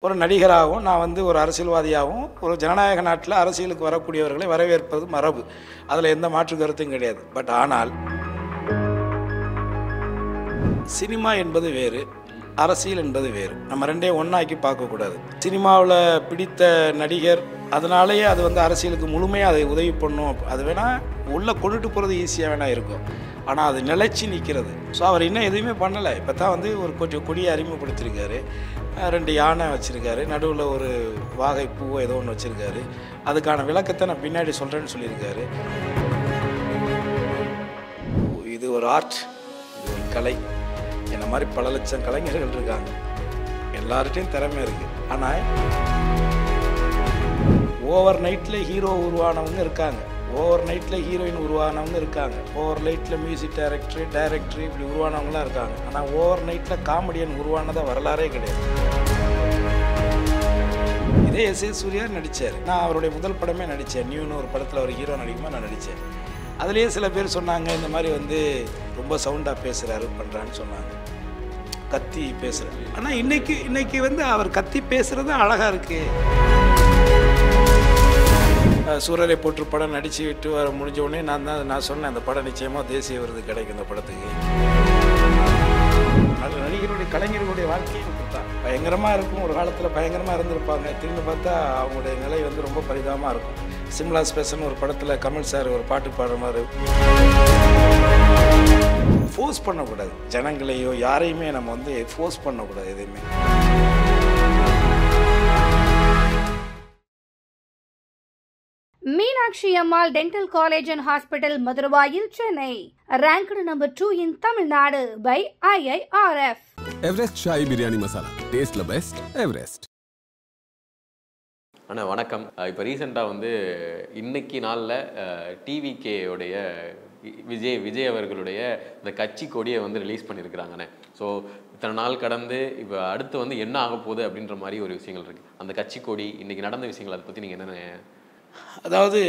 ஒரு நடிகராகவும் நான் வந்து ஒரு அரசியல்வாதியாகவும் ஒரு ஜனநாயக நாட்டில் அரசியலுக்கு வரக்கூடியவர்களை வரவேற்பது மரபு அதில் எந்த மாற்று கருத்தும் கிடையாது பட் ஆனால் சினிமா என்பது வேறு அரசியல் என்பது வேறு நம்ம ரெண்டையும் ஒன்றாக்கி பார்க்கக்கூடாது சினிமாவில் பிடித்த நடிகர் அதனாலேயே அது வந்து அரசியலுக்கு முழுமையாக அதை உதவி பண்ணும் அது வேணால் உள்ளே கொண்டுட்டு போகிறது ஈஸியாக வேணால் இருக்கும் ஆனால் அது நிலைச்சி நிற்கிறது ஸோ அவர் இன்னும் எதுவுமே பண்ணலை இப்போ தான் வந்து ஒரு கொஞ்சம் கொடியை அறிமுகப்படுத்தியிருக்காரு அஹ் ரெண்டு யானை வச்சுருக்காரு நடுவில் ஒரு வாகை பூவோ ஏதோ ஒன்று வச்சுருக்காரு அதுக்கான விளக்கத்தை நான் பின்னாடி சொல்கிறேன்னு சொல்லியிருக்காரு இது ஒரு ஆர்ட் இது ஒரு கலை என்ன மாதிரி பல லட்சம் கலைஞர்கள் இருக்காங்க எல்லார்ட்டையும் திறமை இருக்குது ஆனால் ஓவர் நைட்டில் ஹீரோ உருவானவங்க இருக்காங்க ஓவர் நைட்டில் ஹீரோயின் உருவானவங்க இருக்காங்க ஓவர் நைட்டில் மியூசிக் டைரக்டர் டைரக்டர் இப்படி உருவானவங்களாம் இருக்காங்க ஆனால் ஓவர் நைட்டில் காமெடியன் உருவானதா வரலாறே கிடையாது இதே எஸ் ஏ சூர்யா நடித்தார் நான் அவருடைய முதல் படமே நடித்தேன் நியூன்னு ஒரு படத்தில் ஒரு ஹீரோ நடிக்கும்போது நான் நடித்தேன் அதுலேயே சில பேர் சொன்னாங்க இந்த மாதிரி வந்து ரொம்ப சவுண்டாக பேசுகிறாரு பண்ணுறான்னு சொன்னாங்க கத்தி பேசுகிறாரு ஆனால் இன்னைக்கு இன்னைக்கு வந்து அவர் கத்தி பேசுகிறது அழகாக இருக்குது சூரரை போற்று படம் நடித்து விட்டு வர முடிஞ்ச உடனே நான் தான் நான் சொன்னேன் அந்த படம் நிச்சயமாக தேசிய விருது கிடைக்கும் இந்த படத்துக்கு அது நடிகருடைய கலைஞர்களுடைய வாழ்க்கையும் இப்படித்தான் பயங்கரமாக இருக்கும் ஒரு காலத்தில் பயங்கரமாக இருந்திருப்பாங்க திரும்பி பார்த்தா அவங்களுடைய நிலை வந்து ரொம்ப பரிதாபமாக இருக்கும் சிம்லா ஸ்பெஷல்னு ஒரு படத்தில் கமல் சார் ஒரு பாட்டு பாடுற மாதிரி ஃபோர்ஸ் பண்ணக்கூடாது ஜனங்களையோ யாரையுமே நம்ம வந்து ஃபோர்ஸ் பண்ணக்கூடாது எதையுமே Meenakshi Ammal dental college and hospital Maduravoyal Chennai ranked number 2 in Tamil Nadu by IIRF. Everest Shahi biryani masala டேஸ்ட்ல பெஸ்ட் எவரெஸ்ட் அண்ணா வணக்கம் அஹ் இப்போ ரீசெண்டாக வந்து இன்னைக்கு நாளில் டிவிகேயோடைய விஜய் விஜய் அவர்களுடைய இந்த கட்சி கொடியை வந்து ரிலீஸ் பண்ணியிருக்கிறாங்கண்ணே ஸோ இத்தனை நாள் கடந்து இப்போ அடுத்து வந்து என்ன ஆக போகுது அப்படின்ற மாதிரி ஒரு விஷயங்கள் இருக்குது அந்த கட்சி கொடி இன்னைக்கு நடந்த விஷயங்கள் அதை பற்றி நீங்கள் என்னென்ன அதாவது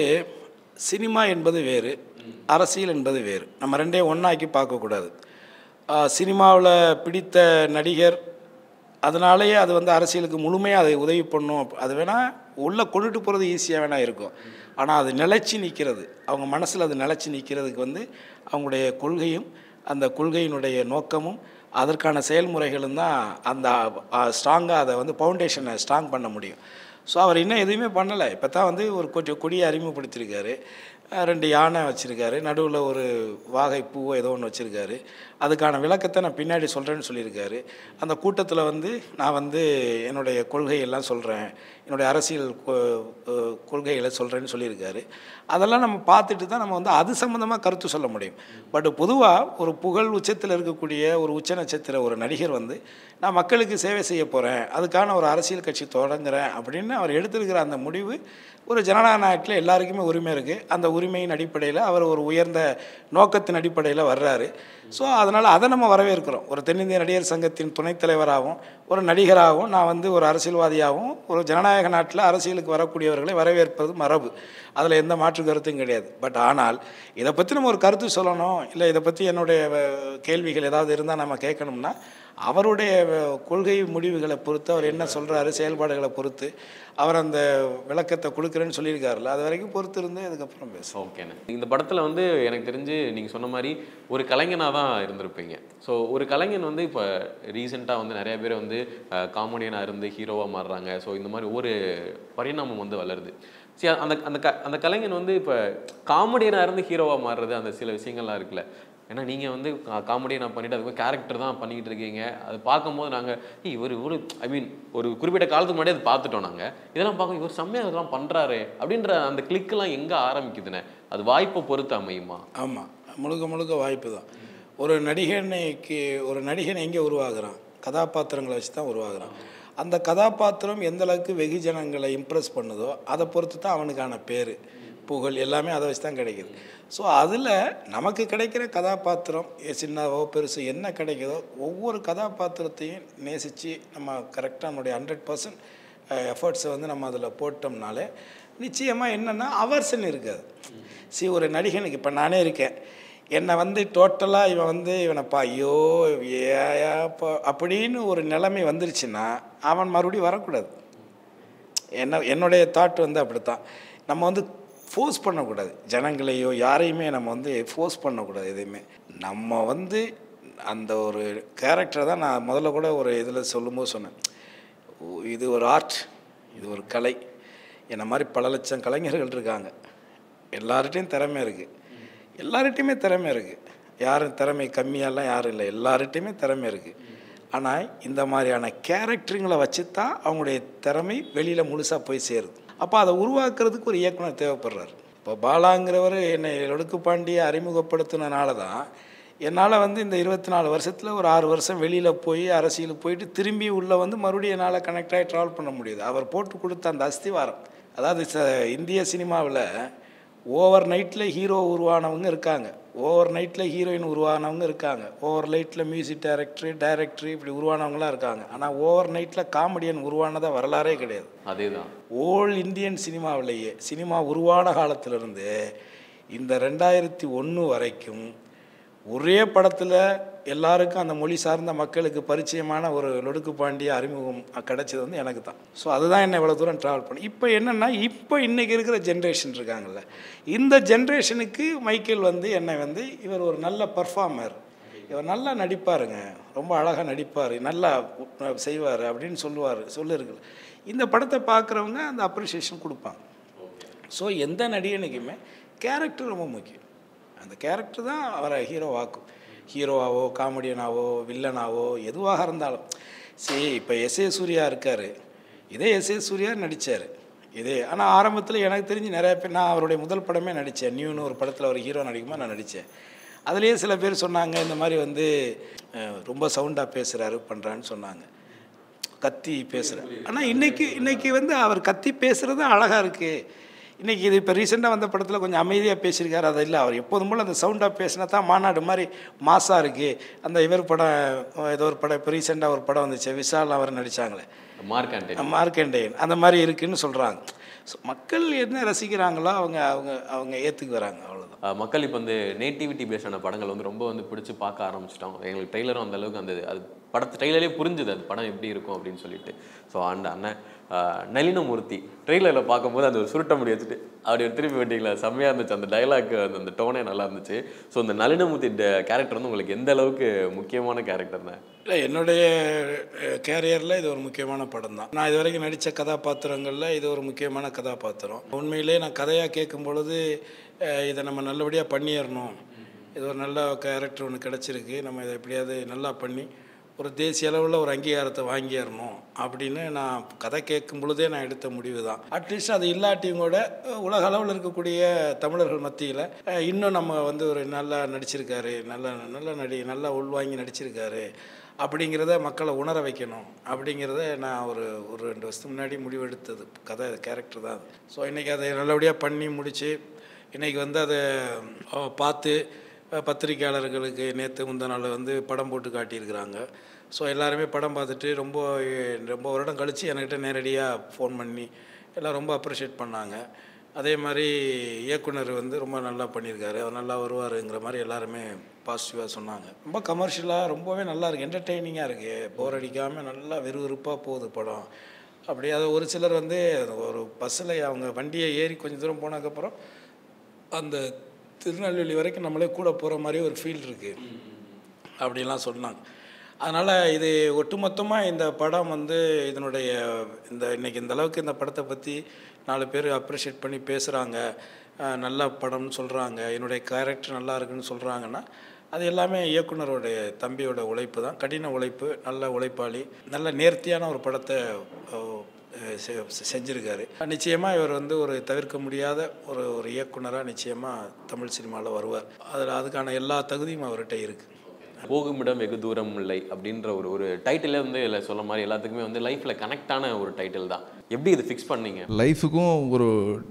சினிமா என்பது வேறு அரசியல் என்பது வேறு நம்ம ரெண்டையும் ஒன்றாக்கி பார்க்கக்கூடாது சினிமாவில் பிடித்த நடிகர் அதனாலேயே அது வந்து அரசியலுக்கு முழுமையாக அதை உதவி பண்ணும் அது வேணால் உள்ளே கொண்டுட்டு போகிறது ஈஸியாக வேணால் இருக்கும் ஆனால் அது நிலைச்சி நிற்கிறது அவங்க மனசில் அது நிலைச்சி நிற்கிறதுக்கு வந்து அவங்களுடைய கொள்கையும் அந்த கொள்கையினுடைய நோக்கமும் அதற்கான செயல்முறைகளும் தான் அந்த ஸ்ட்ராங்காக அதை வந்து ஃபவுண்டேஷனை ஸ்ட்ராங் பண்ண முடியும் ஸோ அவர் இன்னும் எதுவுமே பண்ணலை இப்போ தான் வந்து ஒரு கொஞ்சம் கொடியை அறிமுகப்படுத்தியிருக்காரு அஹ் ரெண்டு யானை வச்சுருக்காரு நடுவில் ஒரு வாகை பூவோ ஏதோ ஒன்று வச்சுருக்காரு அதுக்கான விளக்கத்தை நான் பின்னாடி சொல்கிறேன்னு சொல்லியிருக்காரு அந்த கூட்டத்தில் வந்து நான் வந்து என்னுடைய கொள்கையெல்லாம் சொல்கிறேன் என்னுடைய அரசியல் கொ- அஹ் கொள்கைகளை சொல்கிறேன்னு சொல்லியிருக்காரு அதெல்லாம் நம்ம பார்த்துட்டு தான் நம்ம வந்து அது சம்மந்தமாக கருத்து சொல்ல முடியும் பட் பொதுவாக ஒரு புகழ் உச்சத்தில் இருக்கக்கூடிய ஒரு உச்ச நட்சத்திர ஒரு நடிகர் வந்து நான் மக்களுக்கு சேவை செய்ய போகிறேன் அதுக்கான ஒரு அரசியல் கட்சி தொடங்குறேன் அப்படின்னு அவர் எடுத்திருக்கிற அந்த முடிவு ஒரு ஜனநாயக நாட்டில் எல்லாருக்குமே உரிமை இருக்குது அந்த உரிமையின் அடிப்படையில் அவர் ஒரு உயர்ந்த நோக்கத்தின் அடிப்படையில் வர்றாரு ஸோ அதனால் அதை நம்ம வரவேற்கிறோம் ஒரு தென்னிந்திய நடிகர் சங்கத்தின் துணைத் தலைவராகவும் ஒரு நடிகராகவும் நான் வந்து ஒரு அரசியல்வாதியாகவும் ஒரு ஜனநாயக நாட்டில் அரசியலுக்கு வரக்கூடியவர்களை வரவேற்பது மரபு அதில் எந்த மாற்று கருத்தும் கிடையாது பட் ஆனால் இதை பற்றி நம்ம ஒரு கருத்து சொல்லணும் இல்லை இதை பற்றி என்னுடைய அஹ், கேள்விகள் ஏதாவது இருந்தால் நம்ம கேட்கணும்னா அவருடைய அஹ், கொள்கை முடிவுகளை பொறுத்து அவர் என்ன சொல்கிறாரு செயல்பாடுகளை பொறுத்து அவர் அந்த விளக்கத்தை கொடுக்குறேன்னு சொல்லியிருக்காருல்ல அது வரைக்கும் பொறுத்து இருந்து அதுக்கப்புறம் பேசுவோம் ஓகேண்ணே இந்த படத்தில் வந்து எனக்கு தெரிஞ்சு நீங்கள் சொன்ன மாதிரி ஒரு கலைஞனாக தான் இருந்திருப்பீங்க ஸோ ஒரு கலைஞன் வந்து இப்போ ரீசெண்டாக வந்து நிறைய பேர் வந்து காமெடியனாக இருந்து ஹீரோவாக மாறுறாங்க ஸோ இந்த மாதிரி ஒரு பரிணாமம் வந்து வளருது சரி அந்த அந்த க அந்த கலைஞன் வந்து இப்போ காமெடியனாக இருந்து ஹீரோவாக மாறுறது அந்த சில விஷயங்கள்லாம் இருக்குல்ல ஏன்னா நீங்கள் வந்து காமெடியை நான் பண்ணிட்டு அதுக்கு கேரக்டர் தான் பண்ணிக்கிட்டு இருக்கீங்க அது பார்க்கும்போது நாங்கள் இவர் இவர் ஐ மீன் ஒரு குறிப்பிட்ட காலத்துக்கு முன்னாடி அது பார்த்துட்டோம் நாங்கள் இதெல்லாம் பார்க்கும் இவர் செம்மையாக இதெல்லாம் பண்ணுறாரு அப்படின்ற அந்த கிளிக்கெல்லாம் எங்கே ஆரம்பிக்குதுண்ணே அது வாய்ப்பை பொறுத்து அமையுமா ஆமாம் முழுக்க முழுக்க வாய்ப்பு தான் ஒரு நடிகனுக்கு ஒரு நடிகன் எங்கே உருவாகுறான் கதாபாத்திரங்களை வச்சு தான் உருவாகுறான் அந்த கதாபாத்திரம் எந்த அளவுக்கு வெகுஜனங்களை இம்ப்ரெஸ் பண்ணுதோ அதை பொறுத்து தான் அவனுக்கான பேர் புகழ் எல்லாமே அதை வச்சு தான் கிடைக்குது ஸோ அதில் நமக்கு கிடைக்கிற கதாபாத்திரம் எ- சின்னவோ பெருசு என்ன கிடைக்குதோ ஒவ்வொரு கதாபாத்திரத்தையும் நேசித்து நம்ம கரெக்டாக நம்மளுடைய ஹண்ட்ரட் பர்சன்ட் எஃபர்ட்ஸை வந்து நம்ம அதில் போட்டோம்னாலே நிச்சயமாக என்னென்னா அவர்ஸ்ன்னு இருக்காது சரி ஒரு நடிகனுக்கு இப்போ நானே இருக்கேன் என்னை வந்து டோட்டலாக இவன் வந்து இவனைப்பா ஐயோ ஏப்பா அப்படின்னு ஒரு நிலைமை வந்துருச்சுன்னா அவன் மறுபடியும் வரக்கூடாது என்ன என்னுடைய தாட் வந்து அப்படித்தான் நம்ம வந்து ஃபோர்ஸ் பண்ணக்கூடாது ஜனங்களையோ யாரையுமே நம்ம வந்து ஃபோர்ஸ் பண்ணக்கூடாது எதையுமே நம்ம வந்து அந்த ஒரு கேரக்டரை தான் நான் முதல்ல கூட ஒரு இதில் சொல்லும்போது சொன்னேன் ஓ, இது ஒரு ஆர்ட் இது ஒரு கலை என்ன மாதிரி பல லட்சம் கலைஞர்கள் இருக்காங்க எல்லார்கிட்டையும் திறமை இருக்குது எல்லார்கிட்டையுமே திறமை இருக்குது யாரும் திறமை கம்மியாலாம் யாரும் இல்லை எல்லார்கிட்டையுமே திறமை இருக்குது ஆனால் இந்த மாதிரியான கேரக்டருங்களை வச்சு தான் அவங்களுடைய திறமை வெளியில் முழுசாக போய் சேருது அப்போ அதை உருவாக்குறதுக்கு ஒரு இயக்குனர் தேவைப்படுறாரு இப்போ பாலாங்கிறவர் என்னை ஒடுக்கு பாண்டியை அறிமுகப்படுத்தினால தான் என்னால் வந்து இந்த இருபத்தி நாலு வருஷத்தில் ஒரு ஆறு வருஷம் வெளியில் போய் அரசியலுக்கு போயிட்டு திரும்பி உள்ளே வந்து மறுபடியும் என்னால் கனெக்ட் ஆகி ட்ராவல் பண்ண முடியுது அவர் போட்டு கொடுத்த அந்த அஸ்திவாரம் அதாவது ச இந்திய சினிமாவில் ஓவர் நைட்டில் ஹீரோ உருவானவங்க இருக்காங்க ஓவர் நைட்டில் ஹீரோயின் உருவானவங்க இருக்காங்க ஓவர் நைட்டில் மியூசிக் டைரக்டர் டைரக்டர் இப்படி உருவானவங்களாம் இருக்காங்க ஆனால் ஓவர் நைட்டில் காமெடியன் உருவானதாக வரலாறே கிடையாது அதே தான் ஓல் இந்தியன் சினிமாவிலேயே சினிமா உருவான காலத்திலிருந்து இந்த ரெண்டாயிரத்தி ஒன்று வரைக்கும் ஒரே படத்தில் எல்லாருக்கும் அந்த மொழி சார்ந்த மக்களுக்கு பரிச்சயமான ஒரு லொடுக்கு பாண்டிய அறிமுகம் கிடைச்சது வந்து எனக்கு தான் ஸோ அதுதான் என்னை இவ்வளோ தூரம் ட்ராவல் பண்ணி இப்போ என்னென்னா இப்போ இன்றைக்கி இருக்கிற ஜென்ரேஷன் இருக்காங்கல்ல இந்த ஜென்ரேஷனுக்கு மைக்கேல் வந்து என்னை வந்து இவர் ஒரு நல்ல பர்ஃபார்மர் இவர் நல்லா நடிப்பாருங்க ரொம்ப அழகாக நடிப்பார் நல்லா செய்வார் அப்படின்னு சொல்லுவார் சொல்லிருக்கு இந்த படத்தை பார்க்குறவங்க அந்த அப்ரிஷியேஷன் கொடுப்பாங்க ஸோ எந்த நடிகனுக்குமே கேரக்டர் ரொம்ப முக்கியம் அந்த கேரக்டர் தான் அவரை ஹீரோவாக்கும் ஹீரோவாவோ காமெடியனாவோ வில்லனாவோ எதுவாக இருந்தாலும் சரி இப்போ எஸ் ஏ சூர்யா இருக்கார் இதே எஸ் ஏ சூர்யா நடித்தார் இதே ஆனால் ஆரம்பத்தில் எனக்கு தெரிஞ்சு நிறைய பேர் நான் அவருடைய முதல் படமே நடித்தேன் நியூன்னு ஒரு படத்தில் ஒரு ஹீரோ நடிக்கும்போது நான் நடித்தேன் அதுலேயே சில பேர் சொன்னாங்க இந்த மாதிரி வந்து அஹ், ரொம்ப சவுண்டாக பேசுகிறாரு பண்ணுறான்னு சொன்னாங்க கத்தி பேசுகிறேன் ஆனால் இன்னைக்கு இன்னைக்கு வந்து அவர் கத்தி பேசுகிறது அழகாக இருக்குது இன்றைக்கி இது இப்போ ரீசெண்டாக வந்த படத்தில் கொஞ்சம் அமைதியாக பேசியிருக்காரு அது இல்லை அவர் எப்போதும் போல் அந்த சவுண்டாக பேசினா தான் மாநாடு மாதிரி மாசாக இருக்குது அந்த இவர் படம் ஏதோ ஒரு படம் இப்போ ரீசெண்டாக ஒரு படம் வந்துச்சு விஷால் அவர் நடித்தாங்களே மார்க் ஆண்டனி மார்க்கண்டேயன் அந்த மாதிரி இருக்குன்னு சொல்கிறாங்க ஸோ மக்கள் என்ன ரசிக்கிறாங்களோ அவங்க அவங்க அவங்க ஏற்றுக்கு வராங்க அவ்வளோதான் அஹ் மக்கள் இப்போ வந்து நேட்டிவிட்டி பேஸான படங்கள் வந்து ரொம்ப வந்து பிடிச்சி பார்க்க ஆரம்பிச்சிட்டோம் எங்களுக்கு ட்ரெய்லரும் அந்த அளவுக்கு அந்த அது படத்து ட்ரெய்லரே புரிஞ்சுது அது படம் எப்படி இருக்கும் அப்படின்னு சொல்லிட்டு ஸோ அந்த அண்ணன் அஹ் நளினமூர்த்தி ட்ரெய்லரில் பார்க்கும்போது அந்த ஒரு சுருட்ட முடி வச்சுட்டு அப்படி ஒரு திருப்பி வெட்டிங்களா செம்மையாக இருந்துச்சு அந்த டைலாக் அந்த அந்த டோனே நல்லா இருந்துச்சு ஸோ அந்த நளினமூர்த்தி கேரக்டர் வந்து உங்களுக்கு எந்த அளவுக்கு முக்கியமான கேரக்டர் தான் இல்லை என்னுடைய கேரியரில் இது ஒரு முக்கியமான படம் தான் நான் இது வரைக்கும் நடித்த கதாபாத்திரங்களில் இது ஒரு முக்கியமான கதாபாத்திரம் உண்மையிலே நான் கதையாக கேட்கும் பொழுது அஹ், இதை நம்ம நல்லபடியாக பண்ணிடணும் இது ஒரு நல்ல கேரக்டர் ஒன்று கிடச்சிருக்கு நம்ம இதை எப்படியாவது நல்லா பண்ணி ஒரு தேசிய அளவில் ஒரு அங்கீகாரத்தை வாங்கிடணும் அப்படின்னு நான் கதை கேட்கும் பொழுதே நான் எடுத்த முடிவு தான் அட்லீஸ்ட் அது இல்லாட்டியும் கூட அஹ், உலக அளவில் இருக்கக்கூடிய தமிழர்கள் மத்தியில் அஹ், இன்னும் நம்ம வந்து ஒரு நல்லா நடிச்சிருக்காரு நல்ல நல்ல நடி நல்லா உள்வாங்கி நடிச்சிருக்காரு அப்படிங்கிறத மக்களை உணர வைக்கணும் அப்படிங்கிறத நான் ஒரு ஒரு ரெண்டு வருஷத்துக்கு முன்னாடி முடிவெடுத்தது கதை கேரக்டர் தான் அது ஸோ இன்றைக்கி அதை நல்லபடியாக பண்ணி முடித்து இன்றைக்கி வந்து அதை அஹ், பார்த்து அஹ், பத்திரிக்கையாளர்களுக்கு நேற்று முந்தா நாள் வந்து படம் போட்டு காட்டியிருக்கிறாங்க ஸோ எல்லாருமே படம் பார்த்துட்டு ரொம்ப ரொம்ப வருடம் கழித்து என்கிட்ட நேரடியாக ஃபோன் பண்ணி எல்லாம் ரொம்ப அப்ரிஷியேட் பண்ணாங்க அதே மாதிரி இயக்குனர் வந்து ரொம்ப நல்லா பண்ணியிருக்காரு அவர் நல்லா வருவாருங்கிற மாதிரி எல்லாருமே பாசிட்டிவாக சொன்னாங்க ரொம்ப கமர்ஷியலாக ரொம்பவே நல்லா இருக்குது என்டர்டெய்னிங்காக இருக்குது போர் அடிக்காமல் நல்லா விறுவிறுப்பாக போகுது படம் அப்படி அது ஒரு சிலர் வந்து ஒரு பஸ்ஸில் அவங்க வண்டியை ஏறி கொஞ்சம் தூரம் போனதுக்கப்புறம் அந்த திருநெல்வேலி வரைக்கும் நம்மளே கூட போகிற மாதிரி ஒரு ஃபீல் இருக்குது அப்படிலாம் சொன்னாங்க அதனால் இது ஒட்டுமொத்தமாக இந்த படம் வந்து இதனுடைய இந்த இன்னைக்கு இந்த அளவுக்கு இந்த படத்தை பற்றி நாலு பேர் அப்ரிஷியேட் பண்ணி பேசுகிறாங்க நல்ல படம்னு சொல்கிறாங்க என்னுடைய கேரக்டர் நல்லா இருக்குன்னு சொல்கிறாங்கன்னா அது எல்லாமே இயக்குனருடைய தம்பியோட உழைப்பு தான் கடின உழைப்பு நல்ல உழைப்பாளி நல்ல நேர்த்தியான ஒரு படத்தை அஹ், செ- செ- செஞ்சிருக்காரு நிச்சயமாக இவர் வந்து ஒரு தவிர்க்க முடியாத ஒரு ஒரு இயக்குனராக நிச்சயமாக தமிழ் சினிமாவில் வருவார் அதில் அதுக்கான எல்லா தகுதியும் அவர்கிட்ட இருக்குது போகுமிடம் வெகு தூரம் இல்லை அப்படின்ற ஒரு ஒரு டைட்டிலே வந்து இல்லை சொல்ல மாதிரி எல்லாத்துக்குமே வந்து லைஃப்பில் கனெக்டான ஒரு டைட்டில் தான் எப்படி இது ஃபிக்ஸ் பண்ணீங்க லைஃபுக்கும் ஒரு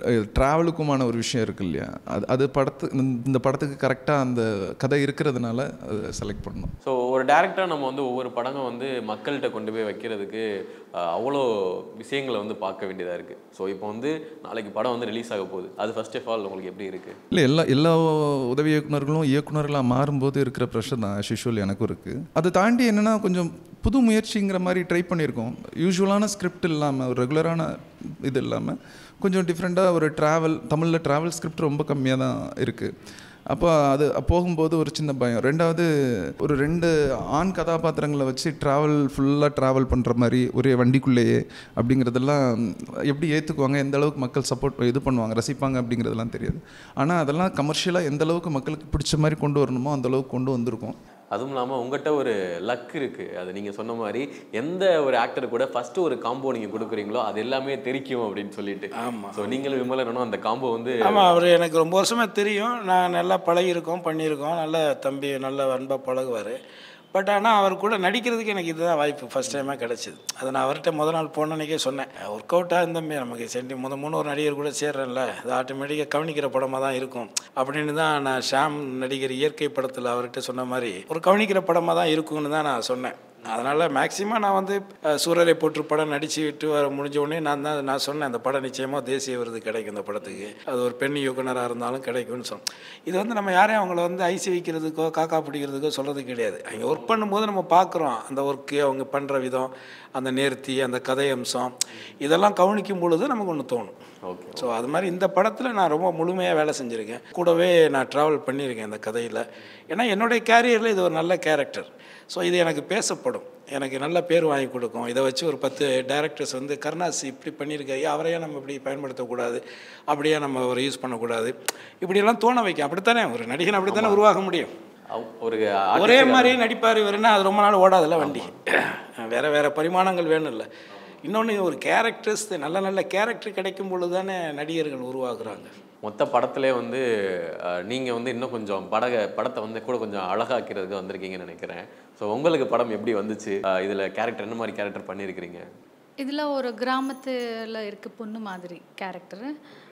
ட்ராவலுக்குமான ஒரு விஷயம் இருக்கு இல்லையா அது அது படத்து இந்த- இந்த படத்துக்கு கரெக்டாக அந்த கதை இருக்கிறதுனால அதை செலக்ட் பண்ணோம் ஸோ ஒரு டேரக்டராக நம்ம வந்து ஒவ்வொரு படங்க வந்து மக்கள்கிட்ட கொண்டு போய் வைக்கிறதுக்கு அஹ், அவ்வளோ விஷயங்களை வந்து பார்க்க வேண்டியதாக இருக்குது ஸோ இப்போ வந்து நாளைக்கு படம் வந்து ரிலீஸ் ஆக போகுது அது ஃபர்ஸ்ட் ஆஃப் ஆல் உங்களுக்கு எப்படி இருக்குது இல்லை எல்லா எல்லா உதவி இயக்குனர்களும் இயக்குனர்களாக மாறும்போது இருக்கிற ப்ரெஷர் தான் ஷிஷுவல் எனக்கும் இருக்குது அதை தாண்டி என்னென்னா கொஞ்சம் புது முயற்சிங்கிற மாதிரி ட்ரை பண்ணியிருக்கோம் யூஸ்வலான ஸ்கிரிப்ட் இல்லாமல் ஒரு ரெகுலரான இது இல்லாமல் கொஞ்சம் டிஃப்ரெண்ட்டாக ஒரு ட்ராவல் தமிழில் ட்ராவல் ஸ்கிரிப்ட் ரொம்ப கம்மியாக தான் இருக்குது அப்போ அது போகும்போது ஒரு சின்ன பயம் ரெண்டாவது ஒரு ரெண்டு ஆண் கதாபாத்திரங்களை வச்சு ட்ராவல் ஃபுல்லாக ட்ராவல் பண்ணுற மாதிரி ஒரே வண்டிக்குள்ளேயே அப்படிங்கிறதெல்லாம் எப்படி ஏற்றுக்குவாங்க எந்த அளவுக்கு மக்கள் சப்போர்ட் இது பண்ணுவாங்க ரசிப்பாங்க அப்படிங்கிறதெல்லாம் தெரியாது ஆனால் அதெல்லாம் கமர்ஷியலாக எந்த அளவுக்கு மக்களுக்கு பிடிச்ச மாதிரி கொண்டு வரணுமோ அந்த அளவுக்கு கொண்டு வந்திருக்கோம் அதுவும் இல்லாமல் உங்கள்கிட்ட ஒரு லக் இருக்குது அது நீங்கள் சொன்ன மாதிரி எந்த ஒரு ஆக்டர் கூட ஃபஸ்ட்டு ஒரு காம்போ நீங்கள் கொடுக்குறீங்களோ அது எல்லாமே தெரிக்கும் அப்படின்னு சொல்லிட்டு ஆமாம். ஸோ நீங்களும் விமலனும் அந்த காம்போ வந்து ஆமாம் அவர் எனக்கு ரொம்ப வருஷமாக தெரியும் நான் நல்லா பழகியிருக்கோம் பண்ணியிருக்கோம் நல்ல தம்பி நல்ல அன்பாக பழகுவார் பட் ஆனால் அவர் கூட நடிக்கிறதுக்கு எனக்கு இதுதான் வாய்ப்பு ஃபஸ்ட் டைமாக கிடச்சிது அதை நான் அவர்கிட்ட முத நாள் போன அன்னைக்கே சொன்னேன் ஒர்க் அவுட்டாக இருந்தமே நமக்கு சென்டி முத மூணு ஒரு நடிகர் கூட சேர்றேன்ல அது ஆட்டோமேட்டிக்காக கவனிக்கிற படமாக தான் இருக்கும் அப்படின்னு தான் நான் ஷாம் நடிகர் இயற்கை படத்தில் அவர்கிட்ட சொன்ன மாதிரி ஒரு கவனிக்கிற படமாக தான் இருக்கும்னு தான் நான் சொன்னேன் அதனால் மேக்ஸிமம் நான் வந்து அஹ், சூரரை போற்று படம் நடிச்சு விட்டு வர முடிஞ்ச உடனே நான் தான் நான் சொன்னேன் அந்த படம் நிச்சயமாக தேசிய விருது கிடைக்கும் இந்த படத்துக்கு அது ஒரு பெண் இயக்குனராக இருந்தாலும் கிடைக்கும்னு சொன்னேன் இது வந்து நம்ம யாரையும் அவங்கள வந்து ஐசி வைக்கிறதுக்கோ காக்கா பிடிக்கிறதுக்கோ சொல்கிறது கிடையாது அவங்க ஒர்க் பண்ணும்போது நம்ம பார்க்குறோம் அந்த ஒர்க்கு அவங்க பண்ணுற விதம் அந்த நேர்த்தி அந்த கதை அம்சம் இதெல்லாம் கவனிக்கும் பொழுது நமக்கு ஒன்று தோணும் ஓகே ஸோ அது மாதிரி இந்த படத்தில் நான் ரொம்ப முழுமையாக வேலை செஞ்சுருக்கேன் கூடவே நான் ட்ராவல் பண்ணியிருக்கேன் இந்த கதையில் ஏன்னா என்னுடைய கேரியரில் இது ஒரு நல்ல கேரக்டர் ஸோ இது எனக்கு பேசப்படும் எனக்கு நல்ல பேர் வாங்கி கொடுக்கும் இதை வச்சு ஒரு பத்து டேரக்டர்ஸ் வந்து கருணாஸ் இப்படி பண்ணியிருக்காரு அவரையே நம்ம இப்படி பயன்படுத்தக்கூடாது அப்படியே நம்ம ஒரு யூஸ் பண்ணக்கூடாது இப்படியெல்லாம் தோண வைக்கும் அப்படித்தானே ஒரு நடிகன் அப்படித்தானே உருவாக முடியும் அவ்- ஒரு ஒரே artist- மாதிரி நடிப்பார் இவருன்னா அது ரொம்ப நாள் ஓடாதுல்ல வண்டி வேற வேற பரிமாணங்கள் வேணும்ல இன்னொன்று ஒரு கேரக்டர்ஸ் நல்ல நல்ல கேரக்டர் கிடைக்கும் பொழுது தானே நடிகர்கள் உருவாகுறாங்க மொத்த படத்திலே வந்து அஹ், நீங்க வந்து இன்னும் கொஞ்சம் படக படத்தை வந்து கூட கொஞ்சம் அழகாக்கிறதுக்கு வந்திருக்கீங்கன்னு நினைக்கிறேன் ஸோ உங்களுக்கு படம் எப்படி வந்துச்சு அஹ், இதுல கேரக்டர் என்ன மாதிரி கேரக்டர் பண்ணியிருக்கிறீங்க இதில் ஒரு கிராமத்தில் இருக்க பொண்ணு மாதிரி கேரக்டரு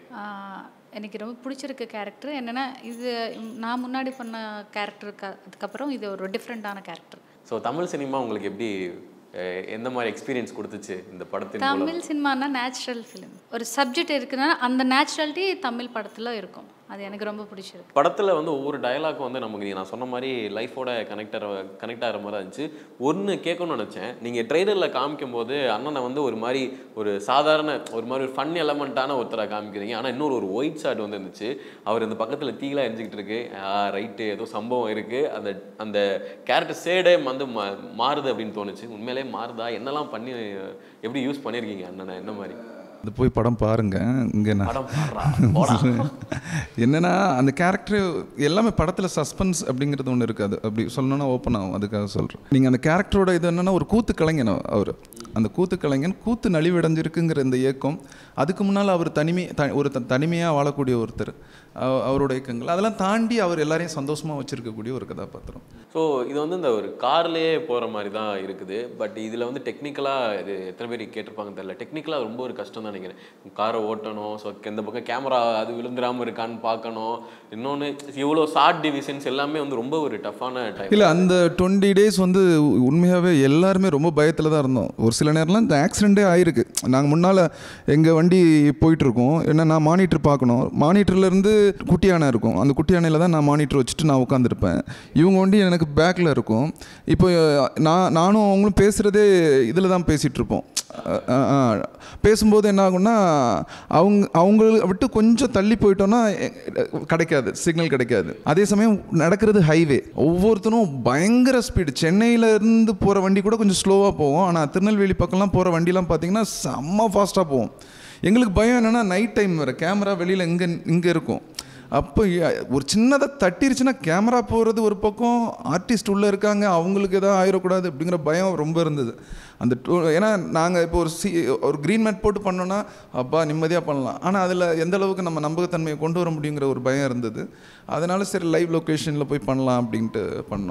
எனக்கு ரொம்ப பிடிச்சிருக்க கேரக்டர் என்னென்னா இது நான் முன்னாடி பண்ண கேரக்டருக்கு அதுக்கப்புறம் இது ஒரு டிஃப்ரெண்ட்டான கேரக்டர் ஸோ தமிழ் சினிமா உங்களுக்கு எப்படி அஹ், எந்த மாதிரி எக்ஸ்பீரியன்ஸ் கொடுத்துச்சு இந்த படத்தின் மூலம் தமிழ் சினிமானா நேச்சுரல் ஃபிலிம் ஒரு சப்ஜெக்ட் இருக்குன்னா அந்த நேச்சுரலிட்டி தமிழ் படத்தில் இருக்கும் அது எனக்கு ரொம்ப பிடிச்சிருக்கு படத்தில் வந்து ஒவ்வொரு டயலாக்கும் வந்து நமக்கு நீ- நான் சொன்ன மாதிரி லைஃபோட கனெக்டர் கனெக்ட் ஆகிற மாதிரி இருந்துச்சு ஒன்று கேட்கணும்னு நினச்சேன் நீங்கள் ட்ரெய்லரில் காமிக்கும் போது அண்ணனை வந்து ஒரு மாதிரி ஒரு சாதாரண ஒரு மாதிரி ஒரு ஃபன் எலமெண்ட்டான ஒருத்தரை காமிக்கிறீங்க ஆனால் இன்னொரு ஒரு ஒயிட் ஷாட் வந்து இருந்துச்சு அவர் இந்த பக்கத்தில் தீலாம் எரிஞ்சிக்கிட்டு இருக்கு ரைட்டு ஏதோ சம்பவம் இருக்குது அந்த அந்த கேரக்டர் சேடே வந்து மா மாறுது அப்படின்னு தோணுச்சு உண்மையிலே மாறுதா என்னெல்லாம் பண்ணி எப்படி யூஸ் பண்ணியிருக்கீங்க அண்ணனை என்ன மாதிரி அது போய் படம் பாருங்க இங்கே நான் படம் பாடுறா, போடா. என்னன்னா அந்த கேரக்டர் எல்லாமே படத்தில் சஸ்பென்ஸ் அப்படிங்கிறது ஒன்று இருக்காது அப்படி சொல்லணும்னா ஓப்பன் ஆகும் அதுக்காக சொல்கிறேன் நீங்கள் அந்த கேரக்டரோட இது என்னன்னா ஒரு கூத்து கலைஞன் அவர் அந்த கூத்து கலைஞன் கூத்து நலிவடைஞ்சிருக்குங்கிற இந்த இயக்கம் அதுக்கு முன்னால் அவர் தனிமை த ஒரு த தனிமையாக வாழக்கூடிய ஒருத்தர் அவ- அவரோட இயக்கங்கள் அதெல்லாம் தாண்டி அவர் எல்லாரையும் சந்தோஷமாக வச்சுருக்கக்கூடிய ஒரு கதாபாத்திரம் ஸோ இது வந்து இந்த ஒரு கார்லேயே போகிற மாதிரி தான் இருக்குது பட் இதில் வந்து டெக்னிக்கலாக இது எத்தனை பேர் கேட்டிருப்பாங்கன்னு தெரியல டெக்னிக்கலாக ரொம்ப ஒரு கஷ்டம் தான் நினைக்கிறேன் காரை ஓட்டணும் ஸோ இந்த பக்கம் கேமரா அது விழுந்துராமல் இருக்கான்னு பார்க்கணும் இன்னொன்று இவ்வளோ ஷார்ட் டிவிஷன்ஸ் எல்லாமே வந்து ரொம்ப ஒரு டஃப்பான டைம் இல்லை அந்த டுவெண்ட்டி டேஸ் வந்து உண்மையாகவே எல்லாருமே ரொம்ப பயத்தில் தான் இருந்தோம் ஒரு சில நேரம்லாம் இந்த ஆக்சிடெண்ட்டே ஆயிருக்கு நாங்கள் முன்னால் எங்கள் வண்டி போயிட்டுருக்கோம் என்ன நான் மானிட்டர் பார்க்கணும் மானிட்டர்லேருந்து குட்டி யானை இருக்கும் அந்த குட்டி யானையில் தான் நான் மானிட்டர் வச்சுட்டு நான் உட்காந்துருப்பேன் இவங்க வண்டி எனக்கு பேக்கில் இருக்கும் இப்போ நான் நானும் அவங்களும் பேசுகிறதே இதில் தான் பேசிகிட்டு இருப்போம் அஹ் அஹ் அஹ். பேசும்போது என்ன ஆகும்னா அவங்க அவங்கள விட்டு கொஞ்சம் தள்ளி போயிட்டோன்னா எ- கிடைக்காது சிக்னல் கிடைக்காது அதே சமயம் நடக்கிறது ஹைவே ஒவ்வொருத்தரும் பயங்கர ஸ்பீடு சென்னையில இருந்து போகிற வண்டி கூட கொஞ்சம் ஸ்லோவாக போகும் ஆனால் திருநெல்வேலி பக்கம்லாம் போகிற வண்டிலாம் பார்த்தீங்கன்னா செம்ம ஃபாஸ்ட்டாக போகும் எங்களுக்கு பயம் என்னென்னா நைட் டைம் வேறு கேமரா வெளியில் இங்கே இங்கே இருக்கும் அப்போ எ- ஒரு சின்னதாக தட்டிருச்சுன்னா கேமரா போகிறது ஒரு பக்கம் ஆர்டிஸ்ட் உள்ளே இருக்காங்க அவங்களுக்கு எதாவது ஆயிடக்கூடாது அப்படிங்கிற பயம் ரொம்ப இருந்தது அந்த டூ ஏன்னா நாங்கள் இப்போ ஒரு சி ஒரு க்ரீன் மேட் போட்டு பண்ணோன்னா அப்பா நிம்மதியாக பண்ணலாம் ஆனால் அதில் எந்த அளவுக்கு நம்ம நம்பகத்தன்மையை கொண்டு வர முடியுங்கிற ஒரு பயம் இருந்தது அதனால சரி லைவ் லொக்கேஷனில் போய் பண்ணலாம் அப்படின்ட்டு பண்ணோம்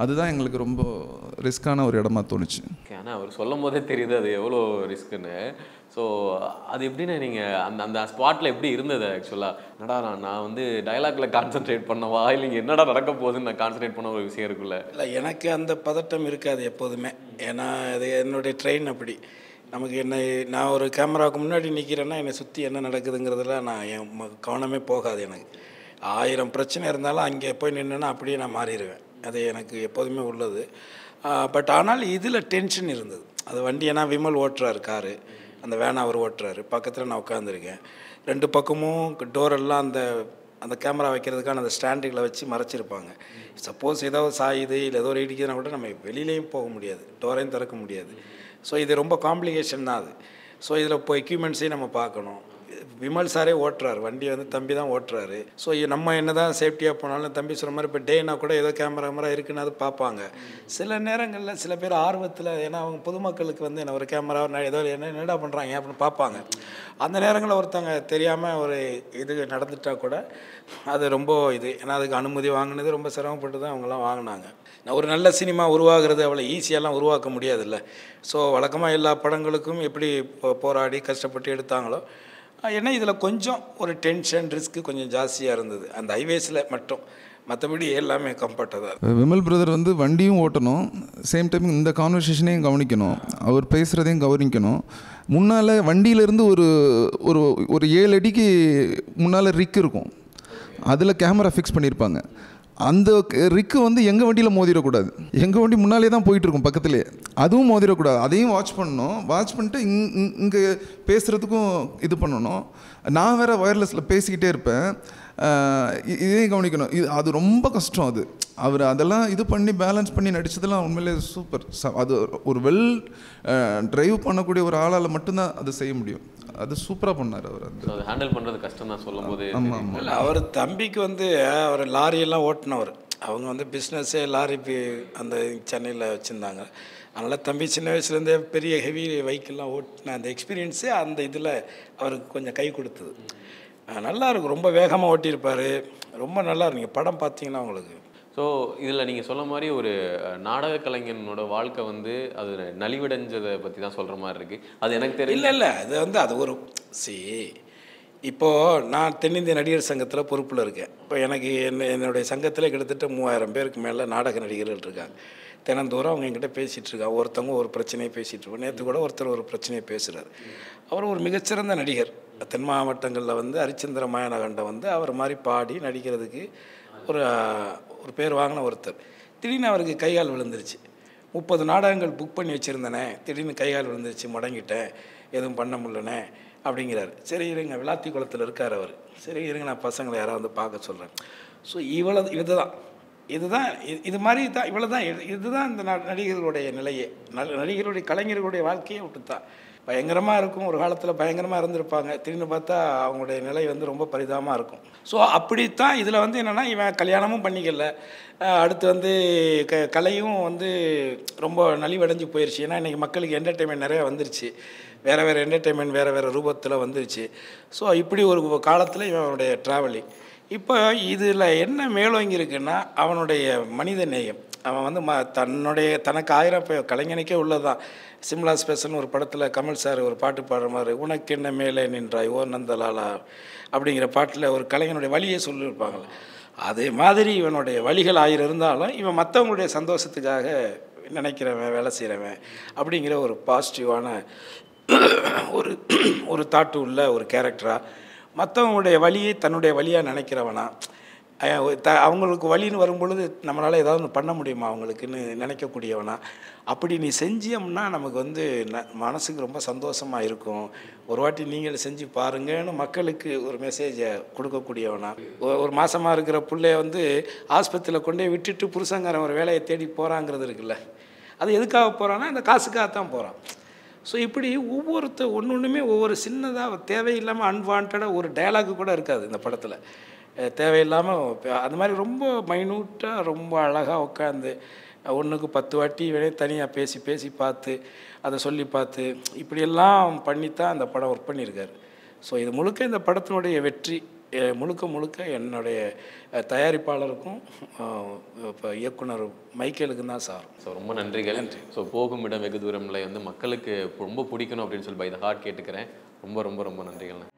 அதுதான் எங்களுக்கு ரொம்ப ரிஸ்க்கான ஒரு இடமா தோணுச்சு ஆனால் அவர் சொல்லும் போதே தெரியுது அது எவ்வளோ ரிஸ்க்குன்னு ஸோ அது எப்படின்னா நீங்கள் அந்த அந்த ஸ்பாட்டில் எப்படி இருந்தது ஆக்சுவலாக என்னடா நான் நான் வந்து டயலாக்ல கான்சென்ட்ரேட் பண்ணவா இல்லை இங்க என்னடா நடக்க போகுதுன்னு நான் கான்சென்ட்ரேட் பண்ண ஒரு விஷயம் இருக்குல்ல இல்லை எனக்கு அந்த பதட்டம் இருக்காது எப்போதுமே ஏன்னா அது என்னுடைய ட்ரெயின் அப்படி நமக்கு என்ன நான் ஒரு கேமராவுக்கு முன்னாடி நிற்கிறேன்னா என்னை சுற்றி என்ன நடக்குதுங்கிறதுல நான் என் ம- கவனமே போகாது எனக்கு ஆயிரம் பிரச்சனை இருந்தாலும் அங்கே போய் நின்னேன்னா அப்படியே நான் மாறிடுவேன் அது எனக்கு எப்போதுமே உள்ளது பட் ஆனால் இதில் டென்ஷன் இருந்தது அது வண்டி ஏன்னா விமல் ஓட்டுறாரு காரு அந்த வேனை அவர் ஓட்டுறாரு பக்கத்தில் நான் உட்காந்துருக்கேன் ரெண்டு பக்கமும் டோர் எல்லாம் அந்த அந்த கேமரா வைக்கிறதுக்கான அந்த ஸ்டாண்டுகளை வச்சு மறைச்சிருப்பாங்க சப்போஸ் ஏதாவது சாயுது இல்லை ஏதோ ஒரு இடிக்குதுன்னா கூட நம்ம வெளியிலையும் போக முடியாது டோரையும் திறக்க முடியாது ஸோ இது ரொம்ப காம்ப்ளிகேஷன் தான் அது ஸோ இதில் இப்போ எக்யூப்மெண்ட்ஸையும் நம்ம பார்க்கணும் விமல் சாரே ஓட்டுறாரு வண்டி வந்து தம்பி தான் ஓட்டுறாரு ஸோ நம்ம என்ன தான் சேஃப்டியாக போனாலும் தம்பி சொன்ன மாதிரி இப்போ டேனா கூட ஏதோ கேமரா கேமரா இருக்குன்னு அது பார்ப்பாங்க சில நேரங்களில் சில பேர் ஆர்வத்தில் ஏன்னா அவங்க பொதுமக்களுக்கு வந்து என்ன ஒரு கேமரா ஒரு ஏதோ என்ன என்னடா பண்ணுறாங்க அப்படின்னு பார்ப்பாங்க அந்த நேரங்களில் ஒருத்தங்க தெரியாமல் ஒரு இது நடந்துட்டா கூட அது ரொம்ப இது ஏன்னா அதுக்கு அனுமதி வாங்கினது ரொம்ப சிரமப்பட்டு தான் அவங்களாம் வாங்கினாங்க நான் ஒரு நல்ல சினிமா உருவாகிறது அவ்வளோ ஈஸியாலாம் உருவாக்க முடியாதுல்ல ஸோ வழக்கமாக எல்லா படங்களுக்கும் எப்படி போ- போராடி கஷ்டப்பட்டு எடுத்தாங்களோ அஹ் என்ன இதில் கொஞ்சம் ஒரு டென்ஷன் ரிஸ்க்கு கொஞ்சம் ஜாஸ்தியாக இருந்தது அந்த ஹைவேஸில் மட்டும் மற்றபடி எல்லாமே கம்ஃபர்ட்டாக தான் விமல் பிரதர் வந்து வண்டியும் ஓட்டணும் சேம் டைம் இந்த கான்வர்சேஷனையும் கவனிக்கணும் அவர் பேசுகிறதையும் கவனிக்கணும் முன்னால் வண்டியிலேருந்து ஒரு ஒரு ஒரு ஏழு அடிக்கு முன்னால் ரிக் இருக்கும் அதில் கேமரா ஃபிக்ஸ் பண்ணியிருப்பாங்க அந்த ரிக்கு வந்து எங்கள் வண்டியில் மோதிடக்கூடாது எங்கள் வண்டி முன்னாலே தான் போயிட்டு இருக்கும் பக்கத்துலேயே அதுவும் மோதிடக்கூடாது அதையும் வாட்ச் பண்ணணும் வாட்ச் பண்ணிட்டு இங் இங்கே பேசுகிறதுக்கும் இது பண்ணணும் நான் வேறு ஒயர்லெஸில் பேசிக்கிட்டே இருப்பேன் ஆஹ் இ- இதையும் கவனிக்கணும் இது அது ரொம்ப கஷ்டம் அது அவர் அதெல்லாம் இது பண்ணி பேலன்ஸ் பண்ணி நடிச்சதெல்லாம் உண்மையிலே சூப்பர் அது ஒரு வெல் டிரைவ் பண்ணக்கூடிய ஒரு ஆளால் மட்டும்தான் அதை செய்ய முடியும் அது சூப்பராக பண்ணார் அவர் அது ஸோ அதை ஹேண்டில் பண்ணுறது கஷ்டம் தான் சொல்லும் போது ஆமாம் ஆமாம் இல்லை அவர் தம்பிக்கு வந்து அவர் லாரியெல்லாம் ஓட்டினவர் அவங்க வந்து பிஸ்னஸே லாரி பி- அந்த சென்னையில் வச்சுருந்தாங்க அதனால் தம்பி சின்ன வயசுலேருந்தே பெரிய ஹெவி வெஹிக்கிள்லாம் ஓட்டின அந்த எக்ஸ்பீரியன்ஸே அந்த இதில் அவருக்கு கொஞ்சம் கை கொடுத்தது அஹ் நல்லா இருக்கும் ரொம்ப வேகமாக ஓட்டியிருப்பார் ரொம்ப நல்லா இருந்தீங்க படம் பார்த்தீங்கன்னா உங்களுக்கு ஸோ இதில் நீங்கள் சொல்ல மாதிரி ஒரு அஹ், நாடக கலைஞனோட வாழ்க்கை வந்து அது நலிவடைஞ்சதை பற்றி தான் சொல்கிற மாதிரி இருக்குது அது எனக்கு தெரியல இல்லை இல்லை அது வந்து அது ஒரு சி இப்போது நான் தென்னிந்திய நடிகர் சங்கத்தில் பொறுப்பில் இருக்கேன் இப்போ எனக்கு என்ன என்னுடைய சங்கத்தில் கிட்டத்தட்ட மூவாயிரம் பேருக்கு மேலே நாடக நடிகர்கள் இருக்காங்க தினந்தோறும் அவங்க என்கிட்ட பேசிகிட்டு இருக்காங்க ஒருத்தவங்க ஒரு பிரச்சனையை பேசிகிட்டு இருக்கோம் நேற்று கூட ஒருத்தர் ஒரு பிரச்சனையை பேசுகிறார் அவர் ஒரு மிகச்சிறந்த நடிகர் தென் மாவட்டங்களில் வந்து ஹரிச்சந்திர மாயனகண்டம் வந்து அவர் மாதிரி பாடி நடிக்கிறதுக்கு ஒரு ஆஹ், ஒரு பேர் வாங்கின ஒருத்தர் திடீர்னு அவருக்கு கைகால் விழுந்துருச்சு முப்பது நாடகங்கள் புக் பண்ணி வச்சுருந்தேனே திடீர்னு கைகால் விழுந்துருச்சு முடங்கிட்டேன் எதுவும் பண்ண முடியலனே அப்படிங்கிறாரு சரி இருங்க விளாத்தி குளத்தில் இருக்கார் அவர் சரி இருங்க நான் பசங்களை யாராவது வந்து பார்க்க சொல்கிறேன் ஸோ இவ்வளோ இதுதான் இதுதான் இது- இது மாதிரி தான் இவ்வளோ தான் இதுதான் இந்த ந- நடிகர்களுடைய நிலையே ந- நடிகர்களுடைய கலைஞர்களுடைய வாழ்க்கையே விட்டுத்தான் பயங்கரமாக இருக்கும் ஒரு காலத்தில் பயங்கரமாக இருந்திருப்பாங்க திடீர்னு பார்த்தா அவங்களுடைய நிலை வந்து ரொம்ப பரிதாபமாக இருக்கும் ஸோ அப்படித்தான் இதில் வந்து என்னென்னா இவன் கல்யாணமும் பண்ணிக்கல அஹ் அடுத்து வந்து க கலையும் வந்து ரொம்ப நலிவடைஞ்சு போயிடுச்சு ஏன்னா இன்றைக்கி மக்களுக்கு என்டர்டெயின்மெண்ட் நிறைய வந்துருச்சு வேறு வேறு என்டர்டெயின்மெண்ட் வேறு வேறு ரூபத்தில் வந்துருச்சு ஸோ இப்படி ஒரு காலத்தில் இவனுடைய ட்ராவலிங் இப்போ இதில் என்ன மேலோங்கி இருக்குன்னா அவனுடைய மனித நேயம் அவன் வந்து ம தன்னுடைய தனக்கு ஆயிரம் இப்போ கலைஞனுக்கே உள்ளதுதான் சிம்லா ஸ்பெஷல்னு ஒரு படத்தில் கமல் சார் ஒரு பாட்டு பாடுற மாதிரி உனக்கு என்ன மேலே நின்றாய் ஓ நந்தலாலா அப்படிங்கிற பாட்டில் ஒரு கலைஞனுடைய வழியை சொல்லியிருப்பாங்கள்ல அதே மாதிரி இவனுடைய வழிகள் ஆயிரம் இருந்தாலும் இவன் மற்றவங்களுடைய சந்தோஷத்துக்காக நினைக்கிறவன் வேலை செய்கிறவன் அப்படிங்கிற ஒரு பாசிட்டிவான ஒரு ஒரு தாட்டு உள்ள ஒரு கேரக்டராக மற்றவங்களுடைய வழியை தன்னுடைய வழியாக நினைக்கிறவனா அஹ் த அவங்களுக்கு வழின்னு வரும்பொழுது நம்மளால் ஏதாவது ஒன்று பண்ண முடியுமா அவங்களுக்குன்னு நினைக்கக்கூடியவனா அப்படி நீ செஞ்சியம்னா நமக்கு வந்து ந மனசுக்கு ரொம்ப சந்தோஷமாக இருக்கும் ஒரு வாட்டி நீங்கள் செஞ்சு பாருங்கன்னு மக்களுக்கு ஒரு மெசேஜை கொடுக்கக்கூடியவனா ஒ- ஒரு மாசமாக இருக்கிற பிள்ளைய வந்து ஆஸ்பத்திரியில் கொண்டு போய் விட்டுட்டு புருஷங்காரன் ஒரு வேலையை தேடி போகிறாங்கிறது இருக்குல்ல அது எதுக்காக போகிறான்னா இந்த காசுக்காக தான் போகிறான் ஸோ இப்படி ஒவ்வொருத்த ஒன்று ஒன்றுமே ஒவ்வொரு சின்னதாக தேவையில்லாமல் அன்வான்டாக ஒரு டயலாகு கூட இருக்காது இந்த படத்தில் தேவையில்லாமல் அது மாதிரி ரொம்ப மைனூட்டாக ரொம்ப அழகாக உட்காந்து ஒன்றுக்கு பத்து வாட்டி வேணே தனியாக பேசி பேசி பார்த்து அதை சொல்லி பார்த்து இப்படியெல்லாம் பண்ணித்தான் அந்த படம் ஒர்க் பண்ணியிருக்காரு ஸோ இது முழுக்க இந்த படத்தினுடைய வெற்றி எ- முழுக்க முழுக்க என்னுடைய அஹ், தயாரிப்பாளருக்கும் அஹ், இப்போ இயக்குனர் மைக்கேலுக்கும் தான் சார் ஸோ ரொம்ப நன்றிகள் ஸோ போகும் இடம் வெகு தூரம்ல வந்து மக்களுக்கு ரொம்ப பிடிக்கணும் அப்படின்னு சொல்லி பை த ஹார்ட் கேட்டுக்கிறேன் ரொம்ப ரொம்ப ரொம்ப நன்றிகள்ண்ணே